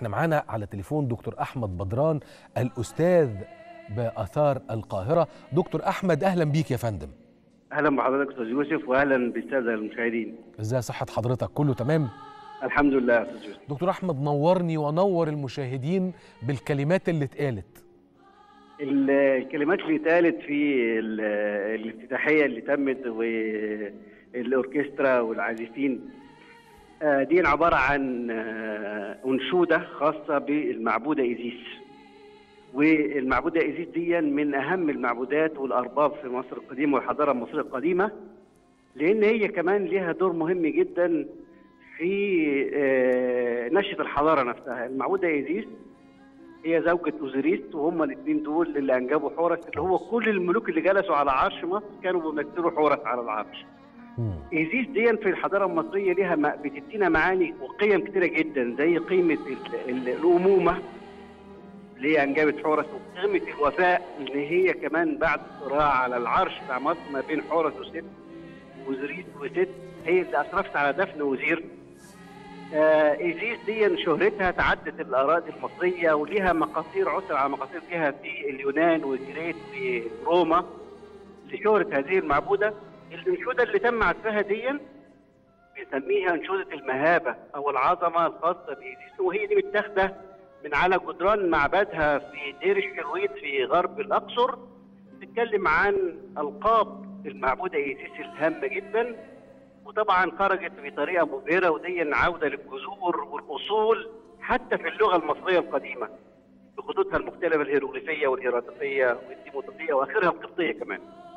احنا معانا على تليفون دكتور احمد بدران الاستاذ باثار القاهره دكتور احمد اهلا بيك يا فندم اهلا بحضرتك استاذ يوسف واهلا بالساده المشاهدين ازاي صحه حضرتك كله تمام الحمد لله يا استاذ يوسف دكتور احمد نورني ونور المشاهدين بالكلمات اللي اتقالت الكلمات اللي اتقالت في ال- الافتتاحيه اللي تمت والاوركسترا والعازفين آه، دي عباره عن آه، انشوده خاصه بالمعبوده ايزيس والمعبوده ايزيس دي من اهم المعبودات والارباب في مصر القديمه والحضاره المصريه القديمه لان هي كمان ليها دور مهم جدا في آه، نشأة الحضاره نفسها المعبوده ايزيس هي زوجة أوزيريس وهم الاثنين دول اللي أنجبوا حورس اللي هو كل الملوك اللي جلسوا على عرش مصر كانوا بيمثلوا حورس على العرش. مم. إيزيس دي في الحضارة المصرية ليها م- بتدينا معاني وقيم كتيرة جدا زي قيمة ال- ال- الأمومة اللي هي أنجبت حورس وقيمة الوفاء إن هي كمان بعد صراع على العرش بتاع مصر ما بين حورس وست وزريس وست هي اللي أشرفت على دفن وزير آه، ايزيس دي شهرتها تعدت الاراضي المصريه وليها مقاصير عثر على مقاصير فيها في اليونان وجريت في روما لشهره هذه المعبوده الانشوده اللي تم عزفها دي بنسميها انشوده المهابه او العظمه الخاصه بايزيس وهي دي متاخده من على جدران معبدها في دير الشرويط في غرب الاقصر بتتكلم عن القاب المعبوده ايزيس الهامه جدا وطبعا خرجت بطريقه مبهره ودي عوده للجذور والاصول حتى في اللغه المصريه القديمه بخطوطها المختلفه الهيروغليفيه والهيراتيقيه والديموطيقيه واخرها القبطيه كمان.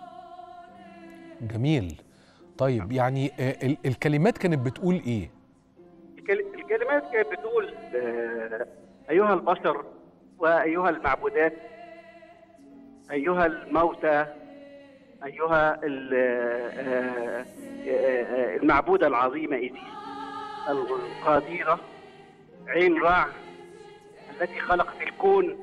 جميل طيب يعني آه، ال- الكلمات كانت بتقول ايه الكل- الكلمات كانت بتقول آه، ايها البشر وايها المعبودات ايها الموتى ايها ال- آه، آه، آه، المعبوده العظيمه ايزيس القادره عين رع التي خلقت الكون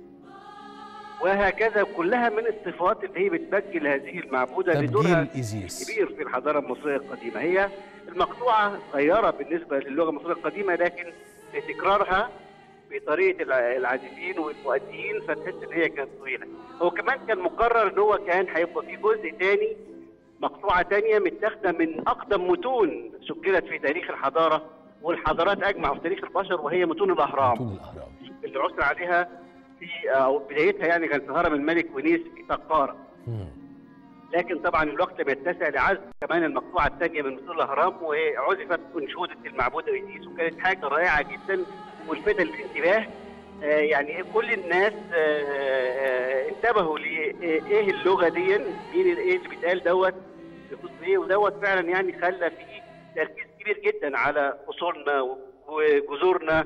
وهكذا كلها من الصفات اللي هي بتبجل هذه المعبوده لدورها تبجيل ايزيس كبير في الحضاره المصريه القديمه هي المقطوعه صغيره بالنسبه للغه المصريه القديمه لكن لتكرارها بطريقه الع- العازفين والمؤديين فتحس ان هي كانت طويله هو كمان كان مقرر ان هو كان هيبقى في جزء تاني مقطوعه تانيه متاخده من اقدم متون سجلت في تاريخ الحضاره والحضارات اجمع في تاريخ البشر وهي متون الاهرام طول الاهرام اللي عثر عليها في او بدايتها يعني كانت في هرم الملك ونيس في سقاره مم. لكن طبعا الوقت لم يتسع لعزف كمان المقطوعه الثانيه من مثل الاهرام وعزفت انشوده المعبوده ايزيس وكانت حاجه رائعه جدا ملفته للانتباه آه يعني كل الناس آه آه انتبهوا لايه اللغه دي مين ايه اللي بيتقال دوت بخصوص ايه ودوت فعلا يعني خلى فيه تركيز كبير جدا على اصولنا وجذورنا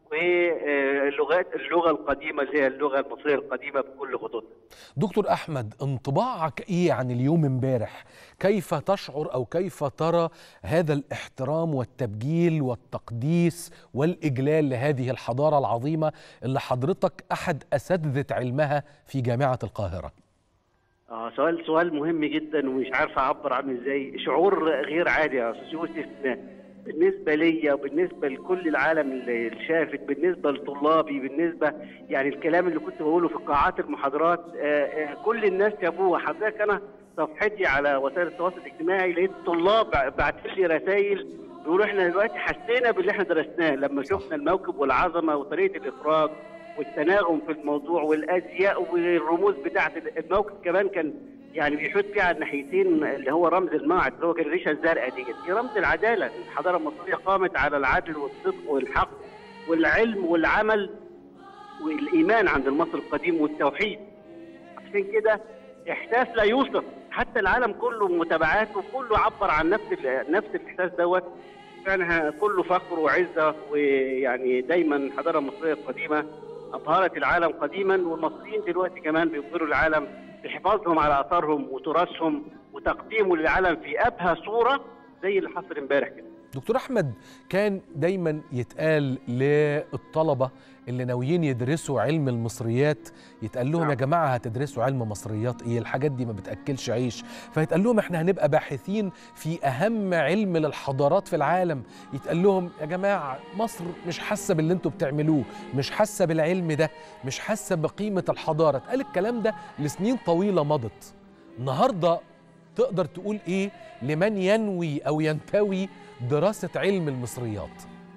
واللغات اللغه القديمه اللي هي اللغه المصريه القديمه بكل خطوطها دكتور احمد انطباعك ايه عن اليوم امبارح كيف تشعر او كيف ترى هذا الاحترام والتبجيل والتقديس والاجلال لهذه الحضاره العظيمه اللي حضرتك احد اساتذه علمها في جامعه القاهره اه سؤال سؤال مهم جدا ومش عارف اعبر عنه ازاي شعور غير عادي يا استاذ يوسف بالنسبه ليا وبالنسبه لكل العالم اللي شافت بالنسبه لطلابي بالنسبه يعني الكلام اللي كنت بقوله في قاعات المحاضرات آه آه كل الناس شافوه حضرتك انا صفحتي على وسائل التواصل الاجتماعي لقيت طلاب بعتوا لي رسائل بيقولوا احنا دلوقتي حسينا باللي احنا درسناه لما شفنا الموكب والعظمه وطريقه الاخراج والتناغم في الموضوع والازياء والرموز بتاعه الموكب كمان كان يعني بيحط فيها على الناحيتين اللي هو رمز المعد اللي هو كان الريشه الزرقاء دي دي رمز العداله الحضاره المصريه قامت على العدل والصدق والحق والعلم والعمل والايمان عند المصري القديم والتوحيد عشان كده احساس لا يوصف حتى العالم كله متابعاته كله عبر عن نفس ال- نفس الاحساس دوت فعلا كله فخر وعزه ويعني دايما الحضاره المصريه القديمه ابهرت العالم قديما والمصريين دلوقتي كمان بيبهروا العالم بحفاظهم على اثارهم وتراثهم وتقديمه للعالم في ابهى صوره زي اللي حصل امبارح كده دكتور احمد كان دايما يتقال للطلبه اللي ناويين يدرسوا علم المصريات يتقال لهم نعم. يا جماعه هتدرسوا علم مصريات ايه الحاجات دي ما بتاكلش عيش فيتقال لهم احنا هنبقى باحثين في اهم علم للحضارات في العالم يتقال لهم يا جماعه مصر مش حاسه باللي انتوا بتعملوه مش حاسه بالعلم ده مش حاسه بقيمه الحضاره اتقال الكلام ده لسنين طويله مضت النهارده تقدر تقول ايه لمن ينوي او ينتوي دراسه علم المصريات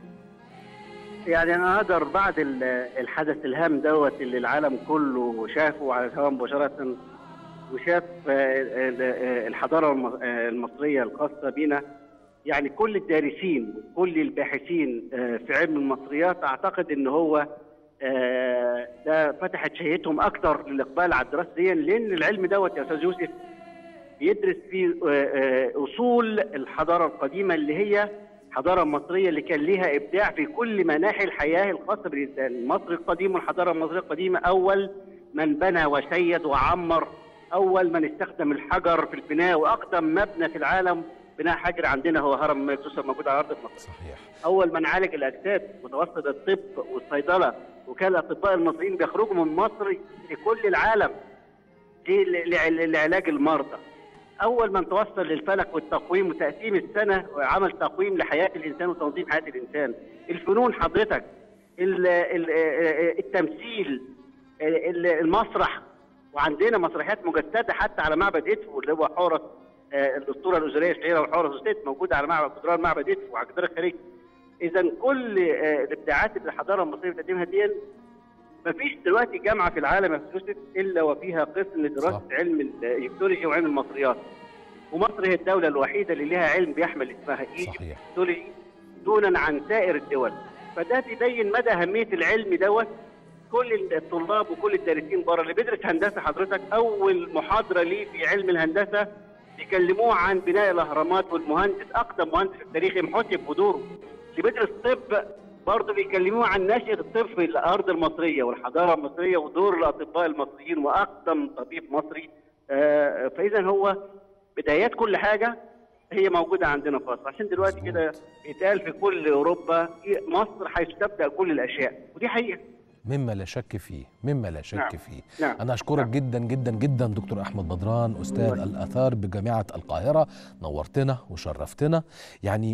يعني انا اقدر بعد ال- الحدث الهام دوت اللي العالم كله شافه على الهواء مباشره وشاف آه، ال- آه، الحضاره الم- آه، المصريه الخاصه بنا يعني كل الدارسين وكل الباحثين آه، في علم المصريات اعتقد ان هو آه، ده فتحت شهيتهم اكتر للاقبال على الدراسه دي لان العلم دوت يا استاذ يوسف بيدرس فيه آه، آه، اصول الحضاره القديمه اللي هي الحضاره المصريه اللي كان ليها ابداع في كل مناحي الحياه الخاصه بالانسان، مصر القديمه والحضاره المصريه القديمه اول من بنى وشيد وعمر، اول من استخدم الحجر في البناء واقدم مبنى في العالم بناء حجر عندنا هو هرم مكسوس موجود على ارض مصر. صحيح اول من عالج الاجساد متوسط الطب والصيدله وكان الاطباء المصريين بيخرجوا من مصر لكل العالم ل- ل- لعلاج المرضى اول من توصل للفلك والتقويم وتقسيم السنه وعمل تقويم لحياه الانسان وتنظيم حياه الانسان الفنون حضرتك ال- ال- التمثيل ال- المسرح وعندنا مسرحيات مجسده حتى على معبد ادفو اللي هو حورس آه، الاسطوره الاوزيريه الشهيره والحورس وست موجوده على معبد جدران معبد ادفو وعلى الجدار الخارجي اذا كل آه، الابداعات اللي الحضاره المصريه بتقدمها دي مفيش دلوقتي جامعه في العالم يا أستاذ يوسف الا وفيها قسم لدراسه صح. علم الايجيبتولوجي وعلم المصريات ومصر هي الدوله الوحيده اللي لها علم بيحمل اسمها صحيح ايجيبتولوجي دونا عن سائر الدول فده بيبين مدى اهميه العلم دوت كل الطلاب وكل الدارسين بره اللي بيدرس هندسه حضرتك اول محاضره ليه في علم الهندسه بيكلموه عن بناء الاهرامات والمهندس اقدم مهندس في التاريخ محتب ودوره اللي بيدرس طب برضه بيكلموه عن نشأة الطب في الأرض المصرية والحضارة المصرية ودور الأطباء المصريين وأقدم طبيب مصري آه، فإذا هو بدايات كل حاجة هي موجودة عندنا في مصر عشان دلوقتي مظبوط. كده بيتقال في كل أوروبا مصر حيث تبدأ كل الأشياء ودي حقيقة مما لا شك فيه مما لا شك نعم. فيه نعم أنا أشكرك نعم. جدا جدا جدا دكتور أحمد بدران أستاذ الآثار بجامعة القاهرة نورتنا وشرفتنا يعني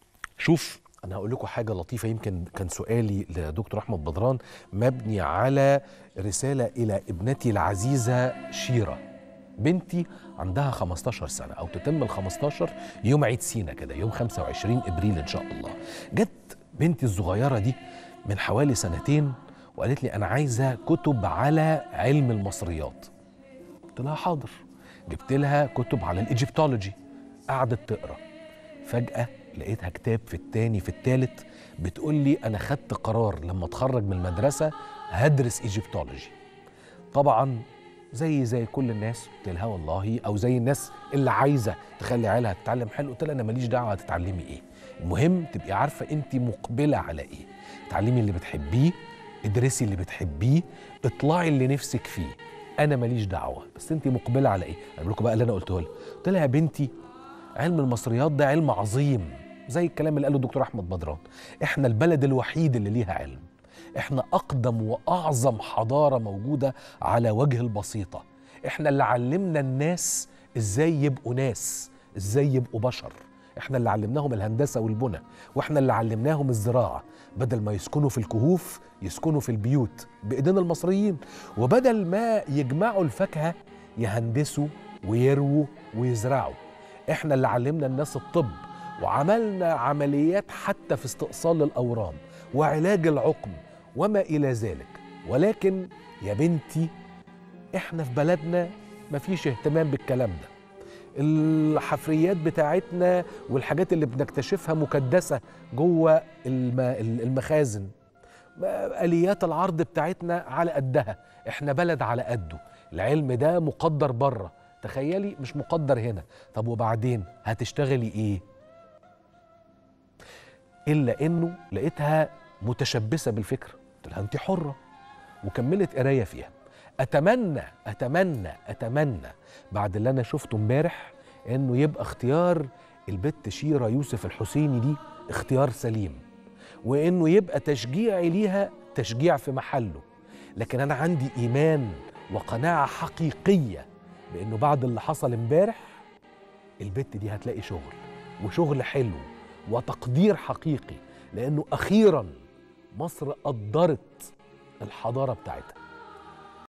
شوف أنا هقول لكم حاجة لطيفة يمكن كان سؤالي لدكتور أحمد بدران مبني على رسالة إلى ابنتي العزيزة شيرة بنتي عندها 15 سنة أو تتم ال 15 يوم عيد سينا كده يوم 25 إبريل إن شاء الله جت بنتي الصغيرة دي من حوالي سنتين وقالت لي أنا عايزة كتب على علم المصريات قلت لها حاضر جبت لها كتب على الإيجيبتولوجي قعدت تقرأ فجأة لقيتها كتاب في التاني في التالت بتقول لي أنا خدت قرار لما أتخرج من المدرسة هدرس إيجيبتولوجي طبعا زي زي كل الناس قلت لها والله او زي الناس اللي عايزه تخلي عيالها تتعلم حلو قلت لها انا ماليش دعوه هتتعلمي ايه المهم تبقي عارفه انت مقبله على ايه اتعلمي اللي بتحبيه ادرسي اللي بتحبيه اطلعي اللي نفسك فيه انا ماليش دعوه بس انت مقبله على ايه انا بقول لكم بقى اللي انا قلته لها قلت لها يا بنتي علم المصريات ده علم عظيم زي الكلام اللي قاله الدكتور احمد بدران احنا البلد الوحيد اللي ليها علم احنا اقدم واعظم حضاره موجوده على وجه البسيطه احنا اللي علمنا الناس ازاي يبقوا ناس ازاي يبقوا بشر احنا اللي علمناهم الهندسه والبنى واحنا اللي علمناهم الزراعه بدل ما يسكنوا في الكهوف يسكنوا في البيوت بايدينا المصريين وبدل ما يجمعوا الفاكهه يهندسوا ويرووا ويزرعوا احنا اللي علمنا الناس الطب وعملنا عمليات حتى في استئصال الاورام وعلاج العقم وما الى ذلك ولكن يا بنتي احنا في بلدنا مفيش اهتمام بالكلام ده الحفريات بتاعتنا والحاجات اللي بنكتشفها مكدسه جوه الم- المخازن اليات العرض بتاعتنا على قدها احنا بلد على قده العلم ده مقدر بره تخيلي مش مقدر هنا طب وبعدين هتشتغلي ايه الا انه لقيتها متشبثه بالفكره قلت لها انت حره وكملت قرايه فيها اتمنى اتمنى اتمنى بعد اللي انا شفته امبارح انه يبقى اختيار البت شيرة يوسف الحسيني دي اختيار سليم وانه يبقى تشجيعي ليها تشجيع في محله لكن انا عندي ايمان وقناعه حقيقيه بانه بعد اللي حصل امبارح البت دي هتلاقي شغل وشغل حلو وتقدير حقيقي لانه اخيرا مصر قدرت الحضاره بتاعتها